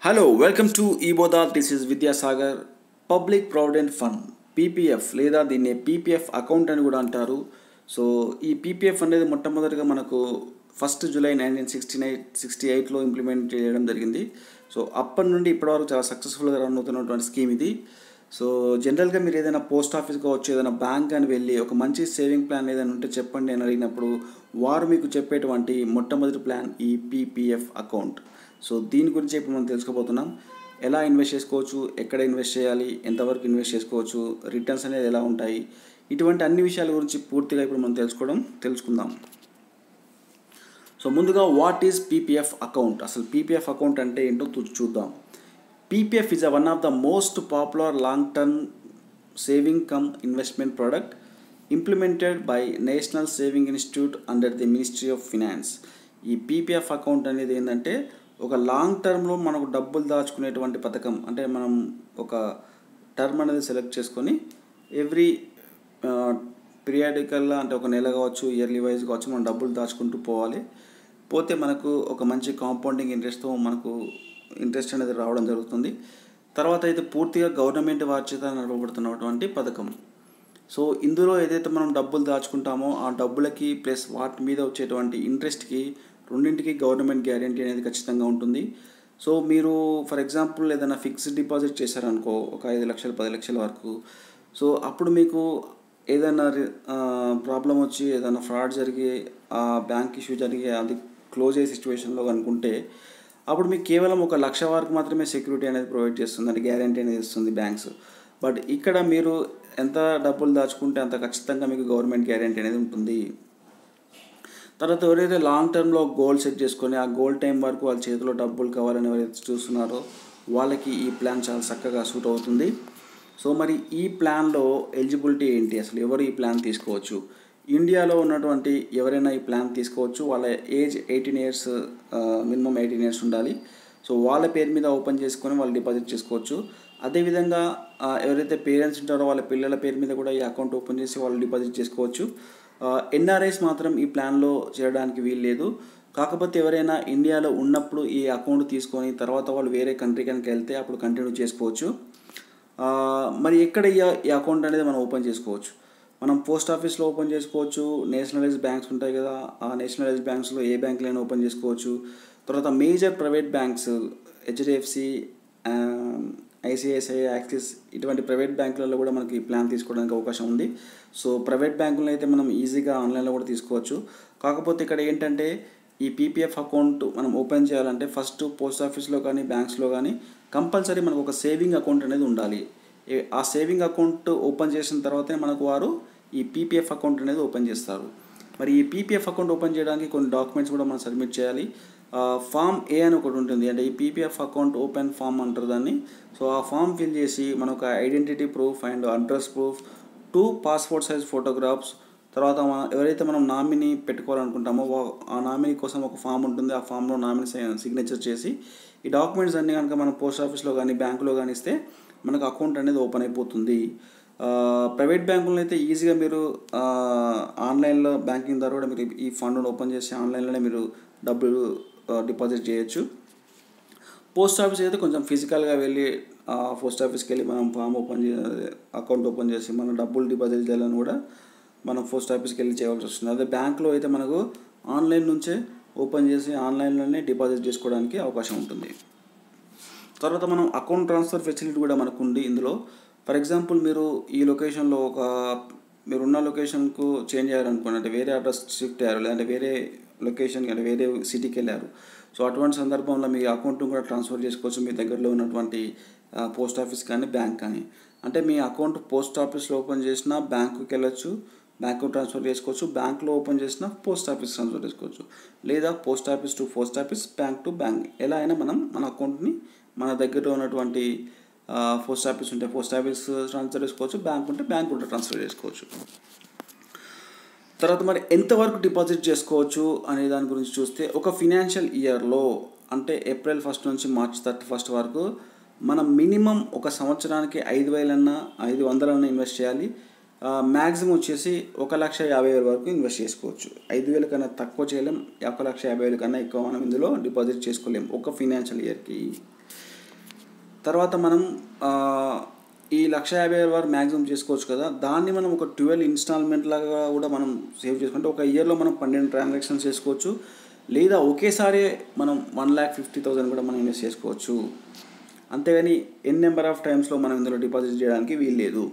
hello welcome to ఈబోదా this is Vidyasagar public provident fund PPF లేదా దీన్ని పీపీఎఫ్ అకౌంట్ అని కూడా అంటారు సో ఈ పీపీఎఫ్ అనేది మొట్టమొదటిగా మనకు first July nineteen sixty eight sixty ఎయిట్లో ఇంప్లిమెంట్ చేయడం జరిగింది సో అప్పటి నుండి ఇప్పటివరకు చాలా సక్సెస్ఫుల్గా రన్ అవుతున్నటువంటి స్కీమ్ ఇది సో జనరల్గా మీరు ఏదైనా పోస్ట్ ఆఫీస్ కావచ్చు ఏదైనా బ్యాంక్ అని వెళ్ళి ఒక మంచి సేవింగ్ ప్లాన్ ఏదైనా ఉంటే చెప్పండి అని అడిగినప్పుడు వారు మీకు చెప్పేటువంటి మొట్టమొదటి ప్లాన్ ఈ పీపీఎఫ్ అకౌంట్ సో దీని గురించి ఇప్పుడు మనం తెలుసుకోబోతున్నాం ఎలా ఇన్వెస్ట్ చేసుకోవచ్చు ఎక్కడ ఇన్వెస్ట్ చేయాలి ఎంతవరకు ఇన్వెస్ట్ చేసుకోవచ్చు రిటర్న్స్ అనేది ఎలా ఉంటాయి ఇటువంటి అన్ని విషయాల గురించి పూర్తిగా ఇప్పుడు మనం తెలుసుకోవడం తెలుసుకుందాం సో ముందుగా వాట్ ఈజ్ పీపీఎఫ్ అకౌంట్ అసలు పీపీఎఫ్ అకౌంట్ అంటే ఏంటో చూ- చూద్దాం PPF is one of the most popular long term saving cum investment product implemented by national saving institute under the ministry of finance ఈ పీపీఎఫ్ అకౌంట్ అనేది ఏంటంటే ఒక long టర్మ్లో మనకు డబ్బులు దాచుకునేటువంటి పథకం అంటే మనం ఒక టర్మ్ అనేది సెలెక్ట్ చేసుకొని ఎవ్రీ పీరియాడికల్గా అంటే ఒక నెల కావచ్చు ఇయర్లీ వైజ్ కావచ్చు మనం డబ్బులు దాచుకుంటూ పోవాలి పోతే మనకు ఒక మంచి కాంపౌండింగ్ ఇంట్రెస్ట్తో మనకు ఇంట్రెస్ట్ అనేది రావడం జరుగుతుంది తర్వాత అయితే పూర్తిగా గవర్నమెంట్ వారి చేత నడవబడుతున్నటువంటి పథకం సో ఇందులో ఏదైతే మనం డబ్బులు దాచుకుంటామో ఆ డబ్బులకి ప్లస్ వాటి మీద వచ్చేటువంటి ఇంట్రెస్ట్కి రెండింటికి గవర్నమెంట్ గ్యారంటీ అనేది ఖచ్చితంగా ఉంటుంది సో మీరు ఫర్ ఎగ్జాంపుల్ ఏదైనా ఫిక్స్డ్ డిపాజిట్ చేశారనుకో ఒక ఐదు లక్షలు పది లక్షల వరకు సో అప్పుడు మీకు ఏదైనా ప్రాబ్లం వచ్చి ఏదైనా ఫ్రాడ్ జరిగి ఆ బ్యాంక్ ఇష్యూ జరిగి అది క్లోజ్ అయ్యే సిచ్యువేషన్లో అనుకుంటే అప్పుడు మీకు కేవలం ఒక లక్ష వరకు మాత్రమే సెక్యూరిటీ అనేది ప్రొవైడ్ చేస్తుంది అంటే గ్యారంటీ అనేది ఇస్తుంది బ్యాంక్స్ బట్ ఇక్కడ మీరు ఎంత డబ్బులు దాచుకుంటే అంత ఖచ్చితంగా మీకు గవర్నమెంట్ గ్యారంటీ అనేది ఉంటుంది తర్వాత ఎవరైతే లాంగ్ టర్మ్లో గోల్ సెట్ చేసుకొని ఆ గోల్ టైం వరకు వాళ్ళ చేతిలో డబ్బులు కావాలని ఎవరైతే చూస్తున్నారో వాళ్ళకి ఈ ప్లాన్ చాలా చక్కగా సూట్ అవుతుంది సో మరి ఈ ప్లాన్లో ఎలిజిబిలిటీ ఏంటి అసలు ఎవరు ఈ ప్లాన్ తీసుకోవచ్చు ఇండియాలో ఉన్నటువంటి ఎవరైనా ఈ ప్లాన్ తీసుకోవచ్చు వాళ్ళ age eighteen years minimum eighteen years ఉండాలి సో వాళ్ళ పేరు మీద ఓపెన్ చేసుకొని వాళ్ళు డిపాజిట్ చేసుకోవచ్చు అదేవిధంగా ఆ, ఎవరైతే పేరెంట్స్ ఉంటారో వాళ్ళ పిల్లల పేరు మీద కూడా ఈ అకౌంట్ ఓపెన్ చేసి వాళ్ళు డిపాజిట్ చేసుకోవచ్చు ఎన్ఆర్ఐస్ మాత్రం ఈ ప్లాన్లో చేరడానికి వీలు లేదు కాకపోతే ఎవరైనా ఇండియాలో ఉన్నప్పుడు ఈ అకౌంట్ తీసుకొని తర్వాత వాళ్ళు వేరే కంట్రీ కనుక వెళ్తే అప్పుడు కంటిన్యూ చేసుకోవచ్చు ఆ, మరి ఎక్కడ ఈ ఈ అకౌంట్ అనేది మనం ఓపెన్ చేసుకోవచ్చు మనం పోస్ట్ ఆఫీస్లో ఓపెన్ చేసుకోవచ్చు నేషనలైజ్ బ్యాంక్స్ ఉంటాయి కదా ఆ నేషనలైజ్ బ్యాంక్స్లో ఏ బ్యాంక్లైనా ఓపెన్ చేసుకోవచ్చు తర్వాత major private banks HDFC ICICI Axis ఇటువంటి ప్రైవేట్ బ్యాంకులలో కూడా మనకి ఈ ప్లాన్ తీసుకోవడానికి అవకాశం ఉంది సో ప్రైవేట్ బ్యాంకులను అయితే మనం ఈజీగా ఆన్లైన్లో కూడా తీసుకోవచ్చు కాకపోతే ఇక్కడ ఏంటంటే ఈ పీపీఎఫ్ అకౌంట్ మనం ఓపెన్ చేయాలంటే ఫస్ట్ పోస్ట్ ఆఫీస్లో కానీ బ్యాంక్స్లో కానీ కంపల్సరీ మనకు ఒక సేవింగ్ అకౌంట్ అనేది ఉండాలి ఏ- ఆ సేవింగ్ అకౌంట్ ఓపెన్ చేసిన తర్వాతే మనకు వారు ఈ పీపీఎఫ్ అకౌంట్ అనేది ఓపెన్ చేస్తారు మరి ఈ పీపీఎఫ్ అకౌంట్ ఓపెన్ చేయడానికి కొన్ని డాక్యుమెంట్స్ కూడా మనం సబ్మిట్ చేయాలి ఫామ్ ఏ అని ఒకటి ఉంటుంది అంటే ఈ పీపీఎఫ్ అకౌంట్ ఓపెన్ ఫామ్ అంటారు దాన్ని సో ఆ ఫామ్ ఫిల్ చేసి మన ఒక identity proof and address proof two passport size photographs తర్వాత మన- ఎవరైతే మనం నామినీ పెట్టుకోవాలనుకుంటామో వా- ఆ నామినీ కోసం ఒక ఫామ్ ఉంటుంది ఆ ఫామ్లో నామినీ సిగ్నేచర్ చేసి ఈ డాక్యుమెంట్స్ అన్నీ కనుక మనం పోస్ట్ ఆఫీస్లో కానీ బ్యాంకులో కానీ ఇస్తే మనకు అకౌంట్ అనేది ఓపెన్ అయిపోతుంది ఆ, ప్రైవేట్ బ్యాంకులను అయితే ఈజీగా మీరు ఆ, ఆన్లైన్లో బ్యాంకింగ్ ద్వారా కూడా మీరు ఈ ఫండ్ను ఓపెన్ చేసి ఆన్లైన్లోనే మీరు డబ్బులు ఆ, డిపాజిట్ చేయొచ్చు పోస్ట్ ఆఫీస్ అయితే కొంచెం ఫిజికల్గా వెళ్ళి ఆ పోస్ట్ ఆఫీస్కి వెళ్ళి మనం ఫామ్ ఓపెన్ చే అకౌంట్ ఓపెన్ చేసి మన డబ్బులు డిపాజిట్ చేయాలని కూడా మనం పోస్ట్ ఆఫీస్కి వెళ్ళి చేయవలసి వస్తుంది అదే బ్యాంక్లో అయితే మనకు ఆన్లైన్ నుంచే ఓపెన్ చేసి ఆన్లైన్లోనే డిపాజిట్ చేసుకోవడానికి అవకాశం ఉంటుంది తర్వాత మనం అకౌంట్ ట్రాన్స్ఫర్ ఫెసిలిటీ కూడా మనకు ఉంది ఇందులో ఫర్ ఎగ్జాంపుల్ మీరు ఈ లొకేషన్లో ఒక మీరున్న లొకేషన్కు చేంజ్ అయ్యారనుకోండి అంటే వేరే అడ్రస్ షిఫ్ట్ అయ్యారు లేదంటే వేరే లొకేషన్ అంటే వేరే సిటీకి వెళ్ళారు సో అటువంటి సందర్భంలో మీ అకౌంట్ను కూడా ట్రాన్స్ఫర్ చేసుకోవచ్చు మీ దగ్గరలో ఉన్నటువంటి పోస్ట్ ఆఫీస్ కానీ బ్యాంక్ కానీ అంటే మీ అకౌంట్ పోస్ట్ ఆఫీస్లో ఓపెన్ చేసినా బ్యాంకుకి వెళ్ళొచ్చు బ్యాంకు ట్రాన్స్ఫర్ చేసుకోవచ్చు బ్యాంక్లో ఓపెన్ చేసినా పోస్ట్ ఆఫీస్ ట్రాన్స్ఫర్ చేసుకోవచ్చు లేదా post office to post office bank to bank ఎలా అయినా మనం మన అకౌంట్ని మన దగ్గర ఉన్నటువంటి ఆ, పోస్ట్ ఆఫీస్ ఉంటే పోస్ట్ ఆఫీస్ ట్రాన్స్ఫర్ చేసుకోవచ్చు బ్యాంక్ ఉంటే బ్యాంక్ ఉంటే ట్రాన్స్ఫర్ చేసుకోవచ్చు తర్వాత మరి ఎంతవరకు డిపాజిట్ చేసుకోవచ్చు అనే దాని గురించి చూస్తే ఒక ఫినాన్షియల్ ఇయర్లో అంటే ఏప్రిల్ ఫస్ట్ నుంచి మార్చ్ థర్టీ ఫస్ట్ వరకు మనం మినిమం ఒక సంవత్సరానికి ఐదు వేలన్నా ఐదు వందలన్నా ఇన్వెస్ట్ చేయాలి మ్యాక్సిమం వచ్చేసి ఒక లక్ష యాభై వేల వరకు ఇన్వెస్ట్ చేసుకోవచ్చు ఐదు వేల కన్నా తక్కువ చేయలేం ఒక లక్ష యాభై వేల కన్నా ఎక్కువ మనం ఇందులో డిపాజిట్ చేసుకోలేం ఒక ఫినాన్షియల్ ఇయర్కి తర్వాత మనం ఆ, ఈ లక్ష యాభై వేల వరకు మ్యాక్సిమం చేసుకోవచ్చు కదా దాన్ని మనం ఒక ట్వెల్వ్ ఇన్స్టాల్మెంట్ లాగా కూడా మనం సేవ్ చేసుకుంటే ఒక ఇయర్లో మనం పన్నెండు ట్రాన్సాక్షన్స్ చేసుకోవచ్చు లేదా ఒకేసారి మనం వన్ ల్యాక్ ఫిఫ్టీ థౌసండ్ కూడా మనం ఇన్వెస్ట్ చేసుకోవచ్చు అంతేగాని ఎన్ నెంబర్ ఆఫ్ టైమ్స్లో మనం ఇందులో డిపాజిట్ చేయడానికి వీలు లేదు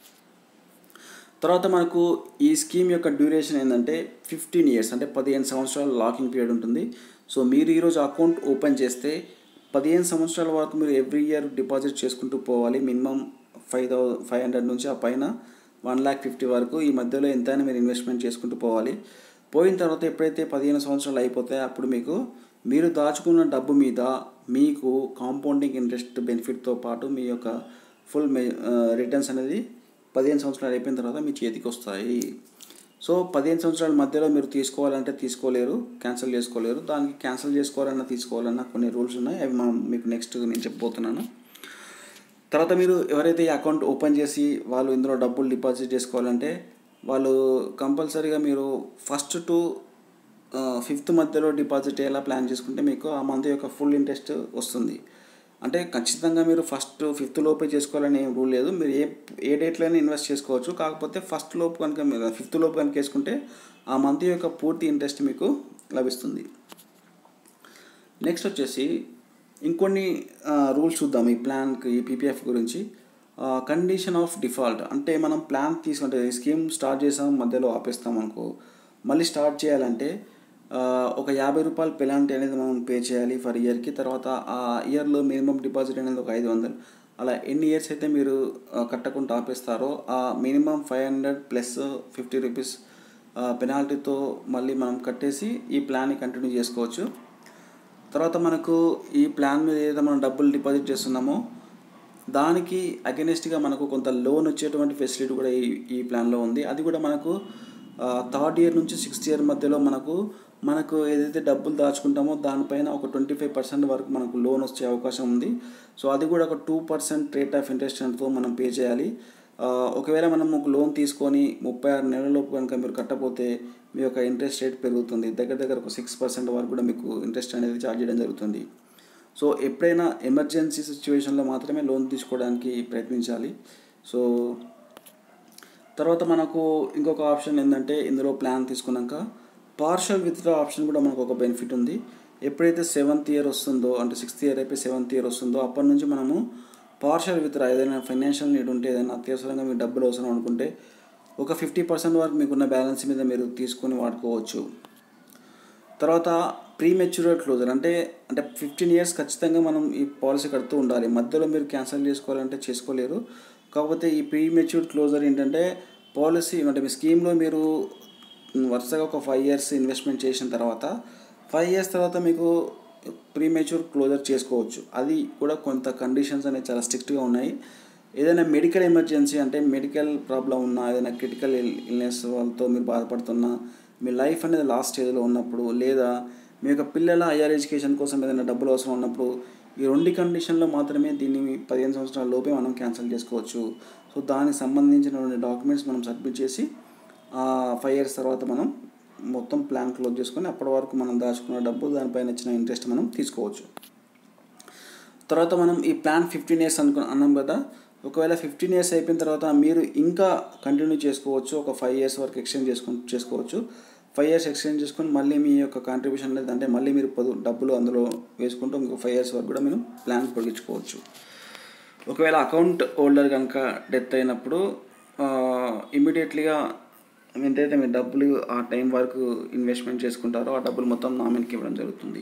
తర్వాత మనకు ఈ స్కీమ్ యొక్క డ్యూరేషన్ ఏంటంటే ఫిఫ్టీన్ ఇయర్స్ అంటే పదిహేను సంవత్సరాలు లాకింగ్ పీరియడ్ ఉంటుంది సో మీరు ఈరోజు అకౌంట్ ఓపెన్ చేస్తే పదిహేను సంవత్సరాల వరకు మీరు ఎవ్రీ ఇయర్ డిపాజిట్ చేసుకుంటూ పోవాలి minimum five thou five hundred నుంచి ఆ పైన వన్ ల్యాక్ ఫిఫ్టీ వరకు ఈ మధ్యలో ఎంతైనా మీరు ఇన్వెస్ట్మెంట్ చేసుకుంటూ పోవాలి పోయిన తర్వాత ఎప్పుడైతే పదిహేను సంవత్సరాలు అయిపోతాయో అప్పుడు మీకు మీరు దాచుకున్న డబ్బు మీద మీకు కాంపౌండింగ్ ఇంట్రెస్ట్ బెనిఫిట్తో పాటు మీ యొక్క ఫుల్ రిటర్న్స్ అనేది పదిహేను సంవత్సరాలు అయిపోయిన తర్వాత మీ చేతికి వస్తాయి సో పదిహేను సంవత్సరాల మధ్యలో మీరు తీసుకోవాలంటే తీసుకోలేరు క్యాన్సిల్ చేసుకోలేరు దానికి క్యాన్సిల్ చేసుకోవాలన్నా తీసుకోవాలన్నా కొన్ని రూల్స్ ఉన్నాయి అవి మనం మీకు నెక్స్ట్ నేను చెప్పబోతున్నాను తర్వాత మీరు ఎవరైతే ఈ అకౌంట్ ఓపెన్ చేసి వాళ్ళు ఇందులో డబ్బులు డిపాజిట్ చేసుకోవాలంటే వాళ్ళు కంపల్సరీగా మీరు ఫస్ట్ టు ఫిఫ్త్ మధ్యలో డిపాజిట్ అయ్యేలా ప్లాన్ చేసుకుంటే మీకు ఆ మంత్ యొక్క ఫుల్ ఇంట్రెస్ట్ వస్తుంది అంటే ఖచ్చితంగా మీరు ఫస్ట్ ఫిఫ్త్ లోపే చేసుకోవాలని ఏం రూల్ లేదు మీరు ఏ ఏ డేట్లోనే ఇన్వెస్ట్ చేసుకోవచ్చు కాకపోతే ఫస్ట్ లోపు కనుక మీరు ఫిఫ్త్ లోపు కనుక వేసుకుంటే ఆ మంత్ యొక్క పూర్తి ఇంట్రెస్ట్ మీకు లభిస్తుంది నెక్స్ట్ వచ్చేసి ఇంకొన్ని రూల్స్ చూద్దాం ఈ ప్లాన్కి ఈ పీపీఎఫ్ గురించి కండిషన్ ఆఫ్ డిఫాల్ట్ అంటే మనం ప్లాన్ తీసుకుంటే ఈ స్కీమ్ స్టార్ట్ చేసాం మధ్యలో ఆపేస్తాం అనుకో మళ్ళీ స్టార్ట్ చేయాలంటే ఆ, ఒక యాభై రూపాయలు పెనాల్టీ అనేది మనం పే చేయాలి ఫర్ ఇయర్కి తర్వాత ఆ ఇయర్లో మినిమం డిపాజిట్ అనేది ఒక ఐదు వందలు అలా ఎన్ని ఇయర్స్ అయితే మీరు ఆ, కట్టకుండా ఆపేస్తారో ఆ minimum five hundred plus fifty rupees పెనాల్టీతో మళ్ళీ మనం కట్టేసి ఈ ప్లాన్ని కంటిన్యూ చేసుకోవచ్చు తర్వాత మనకు ఈ ప్లాన్ మీద ఏదైతే మనం డబ్బులు డిపాజిట్ చేస్తున్నామో దానికి అగెనిస్ట్గా మనకు కొంత లోన్ వచ్చేటువంటి ఫెసిలిటీ కూడా ఈ ఈ ప్లాన్లో ఉంది అది కూడా మనకు థర్డ్ ఇయర్ నుంచి సిక్స్త్ ఇయర్ మధ్యలో మనకు మనకు ఏదైతే డబ్బులు దాచుకుంటామో దానిపైన ఒక ట్వంటీ ఫైవ్ పర్సెంట్ వరకు మనకు లోన్ వచ్చే అవకాశం ఉంది సో అది కూడా ఒక టూ పర్సెంట్ రేట్ ఆఫ్ ఇంట్రెస్ట్తో మనం పే చేయాలి ఆ, ఒకవేళ మనం ఒక లోన్ తీసుకొని ముప్పై ఆరు నెలలలోపు కనుక మీరు కట్టపోతే మీ యొక్క ఇంట్రెస్ట్ రేట్ పెరుగుతుంది దగ్గర దగ్గర ఒక సిక్స్ పర్సెంట్ వరకు కూడా మీకు ఇంట్రెస్ట్ అనేది ఛార్జ్ చేయడం జరుగుతుంది సో ఎప్పుడైనా ఎమర్జెన్సీ సిచ్యువేషన్లో మాత్రమే లోన్ తీసుకోవడానికి ప్రయత్నించాలి సో తర్వాత మనకు ఇంకొక ఆప్షన్ ఏంటంటే ఇందులో ప్లాన్ తీసుకున్నాక పార్షల్ విత్డ్రా ఆప్షన్ కూడా మనకు ఒక బెనిఫిట్ ఉంది ఎప్పుడైతే సెవెంత్ ఇయర్ వస్తుందో అంటే సిక్స్త్ ఇయర్ అయిపోయి సెవెంత్ ఇయర్ వస్తుందో అప్పటి నుంచి మనము పార్షల్ విత్డ్రా ఏదైనా ఫైనాన్షియల్ నీడ్ ఉంటే ఏదైనా అత్యవసరంగా మీకు డబ్బులు అవసరం అనుకుంటే ఒక ఫిఫ్టీ పర్సెంట్ వరకు మీకున్న బ్యాలెన్స్ మీద మీరు తీసుకొని వాడుకోవచ్చు తర్వాత ప్రీ మెచ్యూర్ క్లోజర్ అంటే అంటే ఫిఫ్టీన్ ఇయర్స్ ఖచ్చితంగా మనం ఈ పాలసీ కడుతూ ఉండాలి మధ్యలో మీరు క్యాన్సిల్ చేసుకోవాలంటే చేసుకోలేరు కాకపోతే ఈ ప్రీ మెచ్యూర్ క్లోజర్ ఏంటంటే పాలసీ అంటే మీ స్కీమ్లో మీరు వరుసగా ఒక ఫైవ్ ఇయర్స్ ఇన్వెస్ట్మెంట్ చేసిన తర్వాత ఫైవ్ ఇయర్స్ తర్వాత మీకు ప్రీ మెచ్యూర్ క్లోజర్ చేసుకోవచ్చు అది కూడా కొంత కండిషన్స్ అనేవి చాలా స్ట్రిక్ట్గా ఉన్నాయి ఏదైనా మెడికల్ ఎమర్జెన్సీ అంటే మెడికల్ ప్రాబ్లం ఉన్నా ఏదైనా క్రిటికల్ ఇల్నెస్ వాళ్ళతో మీరు బాధపడుతున్నా మీ లైఫ్ అనేది లాస్ట్ స్టేజ్లో ఉన్నప్పుడు లేదా మీ యొక్క పిల్లల హయ్యర్ ఎడ్యుకేషన్ కోసం ఏదైనా డబ్బులు అవసరం ఉన్నప్పుడు ఈ రెండు కండిషన్లో మాత్రమే దీన్ని పదిహేను సంవత్సరాల లోపే మనం క్యాన్సిల్ చేసుకోవచ్చు సో దానికి సంబంధించిన డాక్యుమెంట్స్ మనం సబ్మిట్ చేసి ఫైవ్ ఇయర్స్ తర్వాత మనం మొత్తం ప్లాన్ క్లోజ్ చేసుకొని అప్పటి వరకు మనం దాచుకున్న డబ్బు దానిపైన ఇచ్చిన ఇంట్రెస్ట్ మనం తీసుకోవచ్చు తర్వాత మనం ఈ ప్లాన్ ఫిఫ్టీన్ ఇయర్స్ అనుకు అన్నాం కదా ఒకవేళ ఫిఫ్టీన్ ఇయర్స్ అయిపోయిన తర్వాత మీరు ఇంకా కంటిన్యూ చేసుకోవచ్చు ఒక ఫైవ్ ఇయర్స్ వరకు ఎక్స్టెండ్ చేసుకు చేసుకోవచ్చు ఫైవ్ ఇయర్స్ ఎక్స్టెండ్ చేసుకొని మళ్ళీ మీ యొక్క కాంట్రిబ్యూషన్ అనేది అంటే మళ్ళీ మీరు పదు డబ్బులు అందులో వేసుకుంటూ ఇంకో ఫైవ్ ఇయర్స్ వరకు కూడా మీరు ప్లాన్ పొడిగించుకోవచ్చు ఒకవేళ అకౌంట్ హోల్డర్ కనుక డెత్ అయినప్పుడు ఇమీడియట్లీగా ఎంతైతే మీరు డబ్బులు ఆ టైం వరకు ఇన్వెస్ట్మెంట్ చేసుకుంటారో ఆ డబ్బులు మొత్తం నామినీకి ఇవ్వడం జరుగుతుంది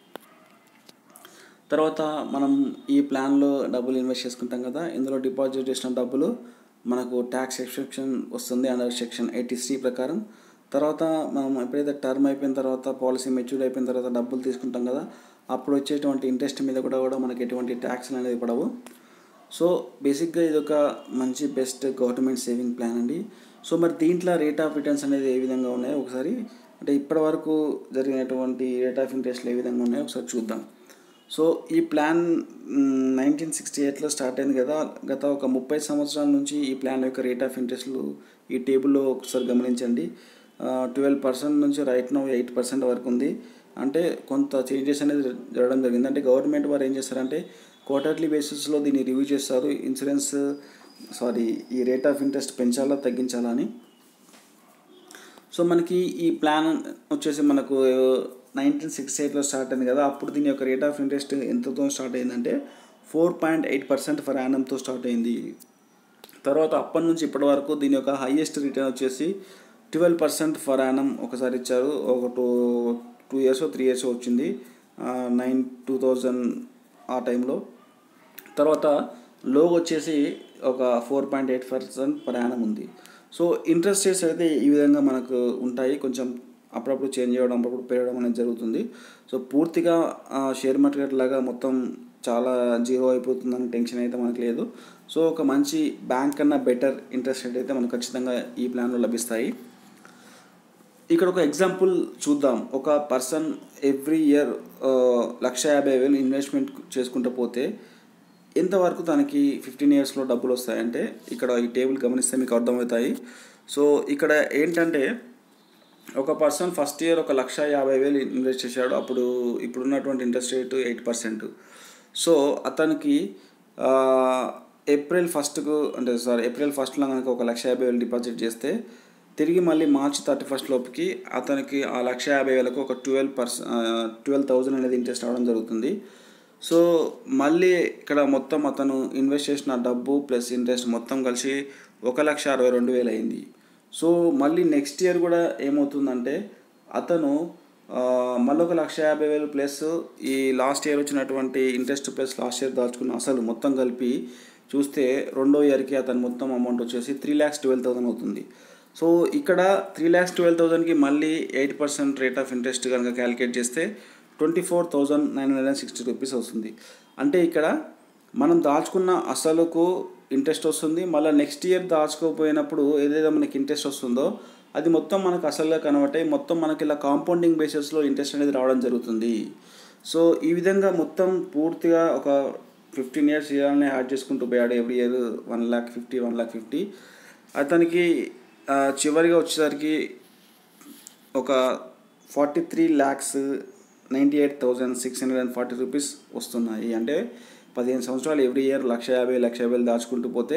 తర్వాత మనం ఈ ప్లాన్లో డబ్బులు ఇన్వెస్ట్ చేసుకుంటాం కదా ఇందులో డిపాజిట్ చేసిన డబ్బులు మనకు ట్యాక్స్ ఎక్సెప్షన్ వస్తుంది అండర్ సెక్షన్ ఎయిటీ త్రీ ప్రకారం తర్వాత మనం ఎప్పుడైతే టర్మ్ అయిపోయిన తర్వాత పాలసీ మెచ్యూర్ అయిపోయిన తర్వాత డబ్బులు తీసుకుంటాం కదా అప్పుడు వచ్చేటువంటి ఇంట్రెస్ట్ మీద కూడా కూడా మనకి ఎటువంటి ట్యాక్స్ అనేది పడవు సో బేసిక్గా ఇది ఒక మంచి బెస్ట్ గవర్నమెంట్ సేవింగ్ ప్లాన్ అండి సో మరి దీంట్లో రేట్ ఆఫ్ రిటర్న్స్ అనేది ఏ విధంగా ఉన్నాయో ఒకసారి అంటే ఇప్పటి వరకు జరిగినటువంటి రేట్ ఆఫ్ ఇంట్రెస్ట్లు ఏ విధంగా ఉన్నాయో ఒకసారి చూద్దాం సో ఈ ప్లాన్ నైన్టీన్ సిక్స్టీ ఎయిట్లో స్టార్ట్ అయింది కదా గత ఒక ముప్పై సంవత్సరాల నుంచి ఈ ప్లాన్ యొక్క రేట్ ఆఫ్ ఇంట్రెస్ట్లు ఈ టేబుల్లో ఒకసారి గమనించండి ట్వెల్వ్ పర్సెంట్ నుంచి రైట్ నో ఎయిట్ పర్సెంట్ వరకు ఉంది అంటే కొంత చేంజెస్ అనేది జరగడం జరిగింది అంటే గవర్నమెంట్ వారు ఏం చేస్తారంటే క్వార్టర్లీ బేసిస్లో దీన్ని రివ్యూ చేస్తారు ఇన్సూరెన్స్ సారీ ఈ రేట్ ఆఫ్ ఇంట్రెస్ట్ పెంచాలా తగ్గించాలా అని సో మనకి ఈ ప్లాన్ వచ్చేసి మనకు నైన్టీన్ సిక్స్టీ ఎయిట్లో స్టార్ట్ అయింది కదా అప్పుడు దీని యొక్క రేట్ ఆఫ్ ఇంట్రెస్ట్ ఎంతతో స్టార్ట్ అయిందంటే four point eight percent per యానంతో స్టార్ట్ అయింది తర్వాత అప్పటి నుంచి ఇప్పటి వరకు దీని యొక్క హైయెస్ట్ రిటర్న్ వచ్చేసి ట్వెల్వ్ పర్సెంట్ ఫర్ యానం ఒకసారి ఇచ్చారు ఒక two two years three years వచ్చింది నైన్ టూ థౌజండ్ ఆ టైంలో తర్వాత లో వచ్చేసి ఒక ఫోర్ పాయింట్ ఎయిట్ పర్సెంట్ ప్రయాణం ఉంది సో ఇంట్రెస్ట్ రేట్స్ అయితే ఈ విధంగా మనకు ఉంటాయి కొంచెం అప్పుడప్పుడు చేంజ్ అవ్వడం అప్పుడప్పుడు పెరగడం అనేది జరుగుతుంది సో పూర్తిగా షేర్ మార్కెట్ లాగా మొత్తం చాలా జీరో అయిపోతుందని టెన్షన్ అయితే మనకు లేదు సో ఒక మంచి బ్యాంక్ కన్నా బెటర్ ఇంట్రెస్ట్ రేట్ అయితే మనకు ఖచ్చితంగా ఈ ప్లాన్లో లభిస్తాయి ఇక్కడ ఒక ఎగ్జాంపుల్ చూద్దాం ఒక పర్సన్ ఎవ్రీ ఇయర్ లక్ష యాభై వేలు ఇన్వెస్ట్మెంట్ చేసుకుంటూ పోతే ఎంతవరకు తనకి ఫిఫ్టీన్ ఇయర్స్లో డబ్బులు వస్తాయంటే ఇక్కడ ఈ టేబుల్ గమనిస్తే మీకు అర్థమవుతాయి సో ఇక్కడ ఏంటంటే ఒక పర్సన్ ఫస్ట్ ఇయర్ ఒక లక్ష యాభై వేలు ఇన్వెస్ట్ చేశాడు అప్పుడు ఇప్పుడున్నటువంటి interest rate eight percent so అతనికి ఏప్రిల్ ఫస్ట్కు అంటే సారీ ఏప్రిల్ ఫస్ట్లో కనుక ఒక లక్ష యాభై వేలు డిపాజిట్ చేస్తే తిరిగి మళ్ళీ మార్చ్ థర్టీ ఫస్ట్ లోపుకి అతనికి ఆ లక్ష యాభై వేలకు ఒక ట్వెల్వ్ పర్సెంట్ ట్వెల్వ్ థౌజండ్ అనేది ఇంట్రెస్ట్ రావడం జరుగుతుంది సో మళ్ళీ ఇక్కడ మొత్తం అతను ఇన్వెస్ట్ చేసిన డబ్బు ప్లస్ ఇంట్రెస్ట్ మొత్తం కలిసి ఒక లక్ష అరవై రెండు వేలు అయింది సో మళ్ళీ నెక్స్ట్ ఇయర్ కూడా ఏమవుతుందంటే అతను మళ్ళీ ఒక లక్ష యాభై వేలు ప్లస్ ఈ లాస్ట్ ఇయర్ వచ్చినటువంటి ఇంట్రెస్ట్ ప్లస్ లాస్ట్ ఇయర్ దాచుకున్న అసలు మొత్తం కలిపి చూస్తే రెండో ఇయర్కి అతను మొత్తం అమౌంట్ వచ్చేసి త్రీ ల్యాక్స్ ట్వెల్వ్ థౌసండ్ అవుతుంది సో ఇక్కడ త్రీ ల్యాక్స్ ట్వెల్వ్ థౌసండ్కి మళ్ళీ eight percent rate of interest కనుక క్యాలిక్యులేట్ చేస్తే twenty four thousand nine hundred and sixty rupees వస్తుంది అంటే ఇక్కడ మనం దాచుకున్న అసలుకు ఇంట్రెస్ట్ వస్తుంది మళ్ళీ నెక్స్ట్ ఇయర్ దాచుకోపోయినప్పుడు ఏదైతే మనకి ఇంట్రెస్ట్ వస్తుందో అది మొత్తం మనకు అసలుగా కన్వర్ట్ అయ్యి మొత్తం మనకి ఇలా కాంపౌండింగ్ బేసిస్లో ఇంట్రెస్ట్ అనేది రావడం జరుగుతుంది సో ఈ విధంగా మొత్తం పూర్తిగా ఒక ఫిఫ్టీన్ ఇయర్స్ ఇయర్ని యాడ్ చేసుకుంటూ పోయాడు every year one lakh fifty one lakh fifty అతనికి చివరిగా వచ్చేసరికి ఒక forty three lakhs ninety eight thousand six hundred and forty rupees వస్తున్నాయి అంటే పదిహేను సంవత్సరాలు ఎవ్రీ ఇయర్ లక్ష యాభై లక్ష యాభై దాచుకుంటూ పోతే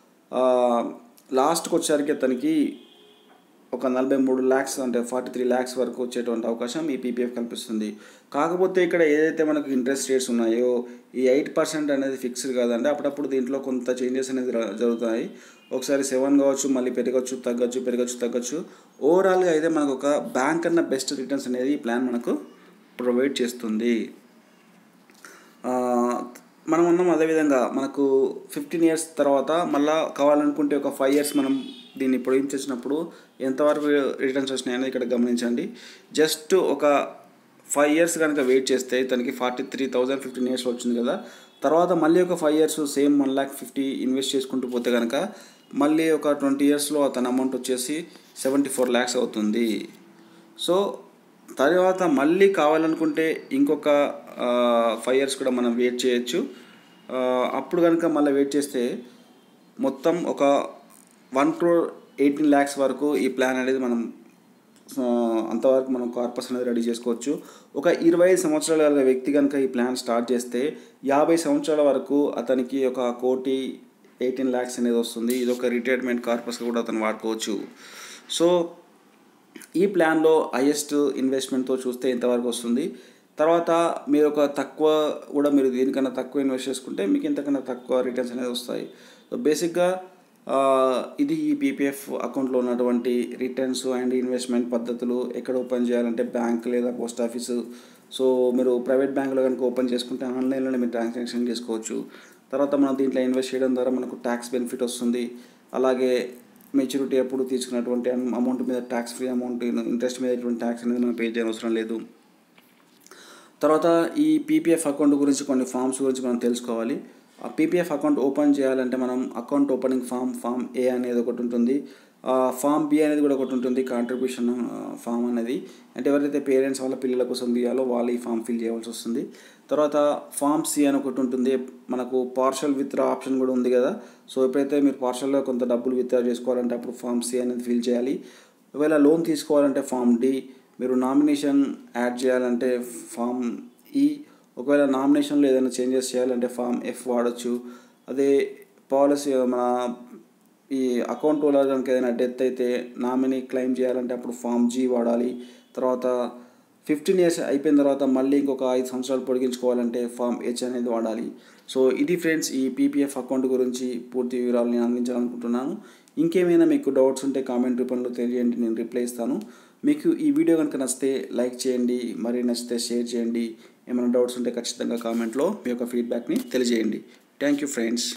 లాస్ట్కి వచ్చేసరికి అతనికి ఒక నలభై మూడు ల్యాక్స్ అంటే ఫార్టీ త్రీ ల్యాక్స్ వరకు వచ్చేటువంటి అవకాశం ఈ పీపీఎఫ్ కల్పిస్తుంది కాకపోతే ఇక్కడ ఏదైతే మనకు ఇంట్రెస్ట్ రేట్స్ ఉన్నాయో ఈ ఎయిట్ పర్సెంట్ అనేది ఫిక్స్డ్ కాదండి అప్పుడప్పుడు దీంట్లో కొంత చేంజెస్ అనేది జరుగుతాయి ఒకసారి సెవెన్ కావచ్చు మళ్ళీ పెరగచ్చు తగ్గచ్చు పెరగచ్చు తగ్గచ్చు ఓవరాల్గా అయితే మనకు ఒక బ్యాంక్ కన్నా బెస్ట్ రిటర్న్స్ అనేది ఈ ప్లాన్ మనకు ప్రొవైడ్ చేస్తుంది మనం ఉన్నాం అదేవిధంగా మనకు ఫిఫ్టీన్ ఇయర్స్ తర్వాత మళ్ళీ కావాలనుకుంటే ఒక ఫైవ్ ఇయర్స్ మనం దీన్ని పొడిగించేసినప్పుడు ఎంతవరకు రిటర్న్స్ వచ్చినాయని ఇక్కడ గమనించండి జస్ట్ ఒక ఫైవ్ ఇయర్స్ కనుక వెయిట్ చేస్తే తనకి forty three thousand fifteen years వచ్చింది కదా తర్వాత మళ్ళీ ఒక five years same one lakh fifty invest చేసుకుంటూ పోతే కనుక మళ్ళీ ఒక ట్వంటీ ఇయర్స్లో అతని అమౌంట్ వచ్చేసి సెవెంటీ ఫోర్ ల్యాక్స్ అవుతుంది సో తర్వాత మళ్ళీ కావాలనుకుంటే ఇంకొక ఫైవ్ ఇయర్స్ కూడా మనం వెయిట్ చేయొచ్చు అప్పుడు కనుక మళ్ళీ వెయిట్ చేస్తే మొత్తం ఒక వన్ క్రోర్ ఎయిటీన్ ల్యాక్స్ వరకు ఈ ప్లాన్ అనేది మనం అంతవరకు మనం కార్పస్ అనేది రెడీ చేసుకోవచ్చు ఒక ఇరవై ఐదు సంవత్సరాల గల వ్యక్తి కనుక ఈ ప్లాన్ స్టార్ట్ చేస్తే యాభై సంవత్సరాల వరకు అతనికి ఒక కోటి ఎయిటీన్ ల్యాక్స్ అనేది వస్తుంది ఇది ఒక రిటైర్మెంట్ కార్పస్గా కూడా అతను వాడుకోవచ్చు సో ఈ ప్లాన్లో హైయెస్ట్ ఇన్వెస్ట్మెంట్తో చూస్తే ఎంతవరకు వస్తుంది తర్వాత మీరు ఒక తక్కువ కూడా మీరు దీనికన్నా తక్కువ ఇన్వెస్ట్ చేసుకుంటే మీకు ఇంతకన్నా తక్కువ రిటర్న్స్ అనేది వస్తాయి సో బేసిక్గా ఇది ఈ పీపీఎఫ్ అకౌంట్లో ఉన్నటువంటి రిటర్న్స్ అండ్ ఇన్వెస్ట్మెంట్ పద్ధతులు ఎక్కడ ఓపెన్ చేయాలంటే బ్యాంక్ లేదా పోస్ట్ ఆఫీసు సో మీరు ప్రైవేట్ బ్యాంకులో కనుక ఓపెన్ చేసుకుంటే ఆన్లైన్లోనే మీరు ట్రాన్సాక్షన్ చేసుకోవచ్చు తర్వాత మనం దీంట్లో ఇన్వెస్ట్ చేయడం ద్వారా మనకు ట్యాక్స్ బెనిఫిట్ వస్తుంది అలాగే మెచ్యూరిటీ అప్పుడు తీసుకున్నటువంటి అమౌంట్ మీద ట్యాక్స్ ఫ్రీ అమౌంట్ ఇంట్రెస్ట్ మీద ఎటువంటి ట్యాక్స్ అనేది మనం పే చేయనవసరం లేదు తర్వాత ఈ పీపీఎఫ్ అకౌంట్ గురించి కొన్ని ఫామ్స్ గురించి మనం తెలుసుకోవాలి ఆ పీపీఎఫ్ అకౌంట్ ఓపెన్ చేయాలంటే మనం account opening form form A అనేది ఒకటి ఉంటుంది ఫామ్ బి అనేది కూడా ఒకటి ఉంటుంది కాంట్రిబ్యూషన్ ఫామ్ అనేది అంటే ఎవరైతే పేరెంట్స్ వాళ్ళ పిల్లల కోసం తీయాలో వాళ్ళు ఈ ఫామ్ ఫిల్ చేయవలసి వస్తుంది తర్వాత ఫామ్ సి అని ఒకటి ఉంటుంది మనకు పార్షల్ విత్డ్రా ఆప్షన్ కూడా ఉంది కదా సో ఎప్పుడైతే మీరు పార్షల్లో కొంత డబ్బులు విత్డ్రా చేసుకోవాలంటే అప్పుడు ఫామ్ సి అనేది ఫిల్ చేయాలి ఒకవేళ లోన్ తీసుకోవాలంటే ఫామ్ డి మీరు నామినేషన్ యాడ్ చేయాలంటే ఫామ్ ఈ ఒకవేళ నామినేషన్లో ఏదైనా చేంజెస్ చేయాలంటే ఫామ్ ఎఫ్ వాడచ్చు అదే పాలసీ మన ఈ అకౌంట్ హోల్డర్ కనుక ఏదైనా డెత్ అయితే నామినీ క్లెయిమ్ చేయాలంటే అప్పుడు ఫామ్ జీ వాడాలి తర్వాత ఫిఫ్టీన్ ఇయర్స్ అయిపోయిన తర్వాత మళ్ళీ ఇంకొక ఐదు సంవత్సరాలు పొడిగించుకోవాలంటే ఫామ్ హెచ్ అనేది వాడాలి సో ఇది ఫ్రెండ్స్ ఈ పీపీఎఫ్ అకౌంట్ గురించి పూర్తి వివరాలు నేను అందించాలనుకుంటున్నాను ఇంకేమైనా మీకు డౌట్స్ ఉంటే కామెంట్ రూపంలో తెలియజేయండి నేను రిప్లై ఇస్తాను మీకు ఈ వీడియో కనుక నచ్చితే లైక్ చేయండి మరి నచ్చితే షేర్ చేయండి ఏమైనా డౌట్స్ ఉంటే ఖచ్చితంగా కామెంట్లో మీ యొక్క ఫీడ్బ్యాక్ని తెలియజేయండి థ్యాంక్ యూ ఫ్రెండ్స్